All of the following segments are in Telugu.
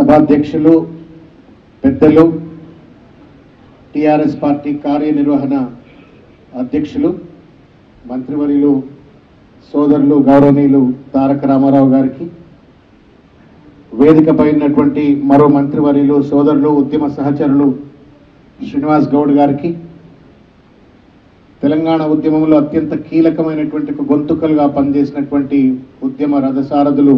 సభాధ్యక్షులు పెద్దలు టిఆర్ఎస్ పార్టీ కార్యనిర్వహణ అధ్యక్షులు మంత్రివర్యులు సోదరులు గౌరవనీయులు తారక రామారావు గారికి వేదికపై ఉన్నటువంటి మరో మంత్రివర్యులు సోదరులు ఉద్యమ సహచరులు శ్రీనివాస్ గౌడ్ గారికి తెలంగాణ ఉద్యమంలో అత్యంత కీలకమైనటువంటి ఒక గొంతుకలుగా పనిచేసినటువంటి ఉద్యమ రథసారథులు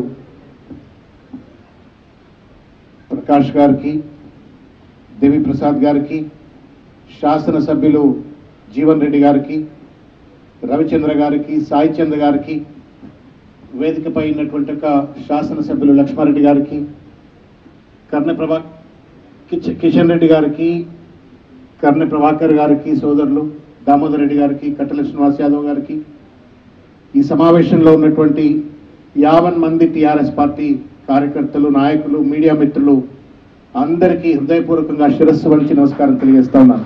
ప్రకాష్ గారికి దేవి ప్రసాద్ గారికి శాసనసభ్యులు జీవన్ రెడ్డి గారికి రవిచంద్ర గారికి సాయి చంద్ర గారికి వేదికపై ఉన్నటువంటి ఒక శాసనసభ్యులు లక్ష్మారెడ్డి గారికి కర్ణ ప్రభా కిచ- కిషన్ రెడ్డి గారికి కర్ణ ప్రభాకర్ గారికి సోదరులు దామోదర్ రెడ్డి గారికి కట్టెల శ్రీనివాస్ యాదవ్ గారికి ఈ సమావేశంలో ఉన్నటువంటి యావన్ మంది టిఆర్ఎస్ పార్టీ కార్యకర్తలు నాయకులు మీడియా మిత్రులు అందరికీ హృదయపూర్వకంగా శిరస్సు వంచి నమస్కారం తెలియజేస్తా ఉన్నాను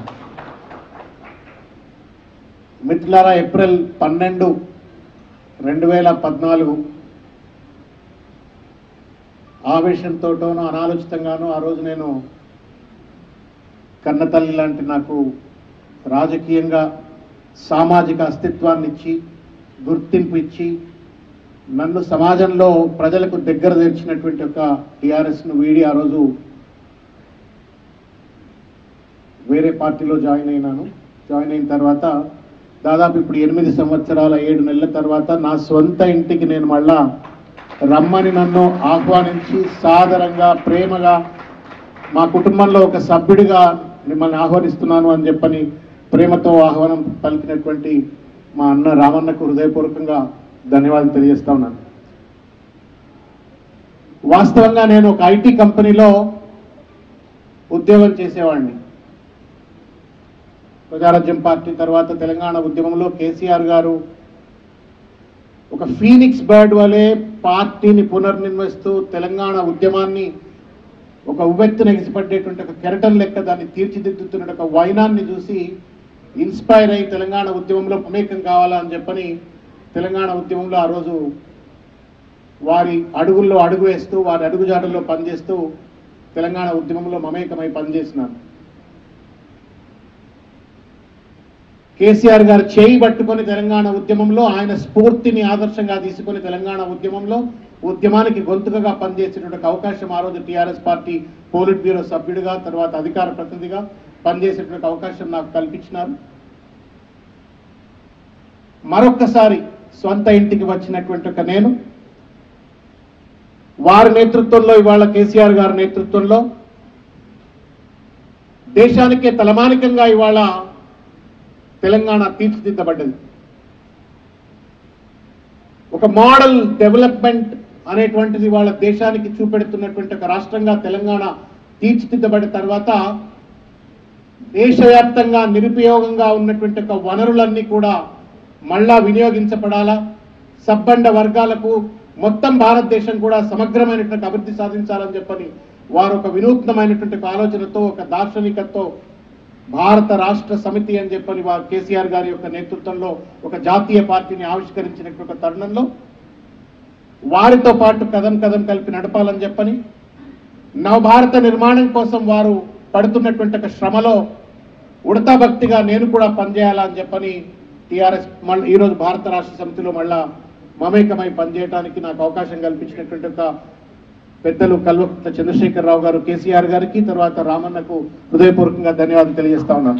మిత్రులారా ఏప్రిల్ పన్నెండు రెండు వేల పద్నాలుగు ఆవేశంతోటోనో అనాలోచితంగానో ఆ రోజు నేను కన్నతల్లి లాంటి నాకు రాజకీయంగా సామాజిక అస్తిత్వాన్ని ఇచ్చి గుర్తింపు ఇచ్చి నన్ను సమాజంలో ప్రజలకు దగ్గర తెరిచినటువంటి ఒక టీఆర్ఎస్ను వీడి ఆ రోజు వేరే పార్టీలో జాయిన్ అయినాను జాయిన్ అయిన తర్వాత దాదాపు ఇప్పుడు ఎనిమిది సంవత్సరాల ఏడు నెలల తర్వాత నా సొంత ఇంటికి నేను మళ్ళా రమ్మని నన్ను ఆహ్వానించి సాదరంగా ప్రేమగా మా కుటుంబంలో ఒక సభ్యుడిగా మిమ్మల్ని ఆహ్వానిస్తున్నాను అని చెప్పని ప్రేమతో ఆహ్వానం పలికినటువంటి మా అన్న రామన్నకు హృదయపూర్వకంగా ధన్యవాదాలు తెలియజేస్తా ఉన్నాను వాస్తవంగా నేను ఒక ఐటీ కంపెనీలో ఉద్యోగం చేసేవాడిని ప్రజారాజ్యం పార్టీ తర్వాత తెలంగాణ ఉద్యమంలో కేసీఆర్ గారు ఒక ఫీనిక్స్ బర్డ్ వలె పార్టీని పునర్నిర్మిస్తూ తెలంగాణ ఉద్యమాన్ని ఒక ఉవ్వెత్తున ఎగిసిపడ్డేటువంటి ఒక కెరటం లెక్క దాన్ని తీర్చిదిద్దుతున్న ఒక వైనాన్ని చూసి ఇన్స్పైర్ అయి తెలంగాణ ఉద్యమంలో మమేకం కావాలా అని చెప్పని తెలంగాణ ఉద్యమంలో ఆ రోజు వారి అడుగుల్లో అడుగు వేస్తూ వారి అడుగుజాడల్లో పనిచేస్తూ తెలంగాణ ఉద్యమంలో మమేకమై పనిచేసినాను కేసీఆర్ గారు చేయి పట్టుకొని తెలంగాణ ఉద్యమంలో ఆయన స్ఫూర్తిని ఆదర్శంగా తీసుకొని తెలంగాణ ఉద్యమంలో ఉద్యమానికి గొంతుకగా పనిచేసేటువంటి అవకాశం ఆ రోజు టీఆర్ఎస్ పార్టీ పోలిట్ బ్యూరో సభ్యుడిగా తర్వాత అధికార ప్రతినిధిగా పనిచేసేటువంటి అవకాశం నాకు కల్పించినారు మరొక్కసారి స్వంత ఇంటికి వచ్చినటువంటి ఒక నేను వారి నేతృత్వంలో ఇవాళ కేసీఆర్ గారి నేతృత్వంలో దేశానికే తలమానికంగా ఇవాళ తెలంగాణ తీర్చిదిద్దబడ్డది ఒక మోడల్ డెవలప్మెంట్ అనేటువంటిది వాళ్ళ దేశానికి చూపెడుతున్నటువంటి ఒక రాష్ట్రంగా తెలంగాణ తీర్చిదిద్దబడిన తర్వాత దేశవ్యాప్తంగా నిరుపయోగంగా ఉన్నటువంటి ఒక వనరులన్నీ కూడా మళ్ళా వినియోగించబడాలా సబ్బండ వర్గాలకు మొత్తం భారతదేశం కూడా సమగ్రమైనటువంటి అభివృద్ధి సాధించాలని చెప్పని వారు ఒక వినూత్నమైనటువంటి ఒక ఆలోచనతో ఒక దార్శనికతో భారత రాష్ట్ర సమితి అని చెప్పని వారు కేసీఆర్ గారి యొక్క నేతృత్వంలో ఒక జాతీయ పార్టీని ఆవిష్కరించినటువంటి ఒక తరుణంలో వారితో పాటు కదం కదం కలిపి నడపాలని చెప్పని నవభారత నిర్మాణం కోసం వారు పడుతున్నటువంటి ఒక శ్రమలో ఉడతా భక్తిగా నేను కూడా పనిచేయాలని చెప్పని టిఆర్ఎస్ మళ్ళీ ఈరోజు భారత రాష్ట్ర సమితిలో మళ్ళా మమేకమై పనిచేయడానికి నాకు అవకాశం కల్పించినటువంటి ఒక పెద్దలు కల్వకుట్ల చంద్రశేఖరరావు గారు కేసీఆర్ గారికి తర్వాత రామన్నకు హృదయపూర్వకంగా ధన్యవాదాలు తెలియజేస్తా ఉన్నాను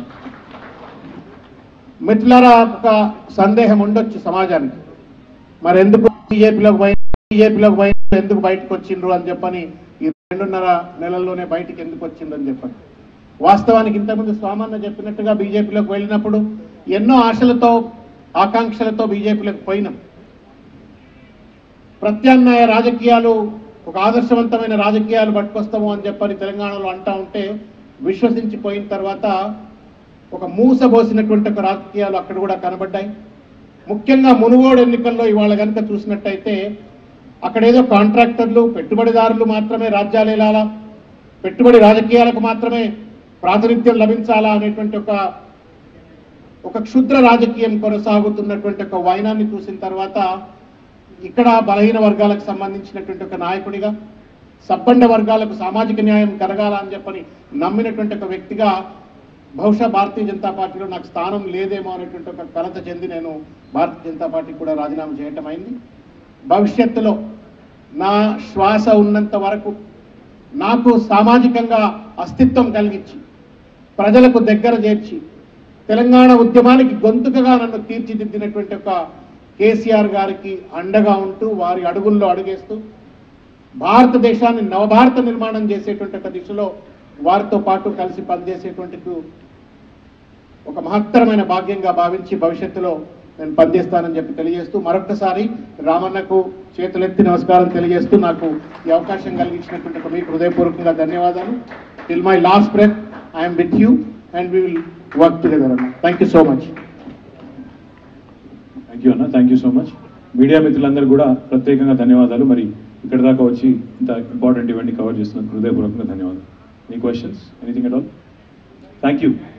మిత్రులారా ఒక సందేహం ఉండొచ్చు సమాజానికి మరి ఎందుకు బీజేపీలోకి పోయి బీజేపీలోకి పోయి ఎందుకు బయటకు వచ్చిండ్రు అని చెప్పని ఈ రెండున్నర నెలల్లోనే బయటికి ఎందుకు వచ్చిండ్రు అని చెప్పని వాస్తవానికి ఇంతకుముందు స్వామన్న చెప్పినట్టుగా బీజేపీలోకి వెళ్ళినప్పుడు ఎన్నో ఆశలతో ఆకాంక్షలతో బీజేపీలోకి పోయినాం ప్రత్యామ్నాయ రాజకీయాలు ఒక ఆదర్శవంతమైన రాజకీయాలు పట్టుకొస్తాము అని చెప్పని తెలంగాణలో అంటా ఉంటే విశ్వసించిపోయిన తర్వాత ఒక మూసబోసినటువంటి ఒక రాజకీయాలు అక్కడ కూడా కనబడ్డాయి ముఖ్యంగా మునుగోడు ఎన్నికల్లో ఇవాళ కనుక చూసినట్టయితే అక్కడ ఏదో కాంట్రాక్టర్లు పెట్టుబడిదారులు మాత్రమే రాజ్యాలు ఏలాలా పెట్టుబడి రాజకీయాలకు మాత్రమే ప్రాతినిధ్యం లభించాలా అనేటువంటి ఒక ఒక క్షుద్ర రాజకీయం కొనసాగుతున్నటువంటి ఒక వైనాన్ని చూసిన తర్వాత ఇక్కడ బలహీన వర్గాలకు సంబంధించినటువంటి ఒక నాయకుడిగా సబ్బండ వర్గాలకు సామాజిక న్యాయం కలగాల అని చెప్పని నమ్మినటువంటి ఒక వ్యక్తిగా బహుశా భారతీయ జనతా పార్టీలో నాకు స్థానం లేదేమో అనేటువంటి ఒక కలత చెంది నేను భారతీయ జనతా పార్టీకి కూడా రాజీనామా చేయటం అయింది భవిష్యత్తులో నా శ్వాస ఉన్నంత వరకు నాకు సామాజికంగా అస్తిత్వం కలిగించి ప్రజలకు దగ్గర చేర్చి తెలంగాణ ఉద్యమానికి గొంతుకగా నన్ను తీర్చిదిద్దినటువంటి ఒక కేసీఆర్ గారికి అండగా ఉంటూ వారి అడుగుల్లో అడుగేస్తూ భారతదేశాన్ని నవభారత నిర్మాణం చేసేటువంటి ఒక దిశలో వారితో పాటు కలిసి పనిచేసేటువంటి ఒక మహత్తరమైన భాగ్యంగా భావించి భవిష్యత్తులో నేను పనిచేస్తానని చెప్పి తెలియజేస్తూ మరొకసారి రామన్నకు చేతులెత్తి నమస్కారం తెలియజేస్తూ నాకు ఈ అవకాశం కలిగించినటువంటి ఒక మీకు హృదయపూర్వకంగా ధన్యవాదాలు till my last breath I'm with you and we will work together అన్న thank you so much thank you అన్న thank you so much media మిత్రులందరూ కూడా ప్రత్యేకంగా ధన్యవాదాలు మరి ఇక్కడ దాకా వచ్చి ఇంత ఇంపార్టెంట్ ఈవెంట్ని కవర్ చేస్తున్నందుకు హృదయపూర్వకంగా ధన్యవాదాలు any questions anything at all thank you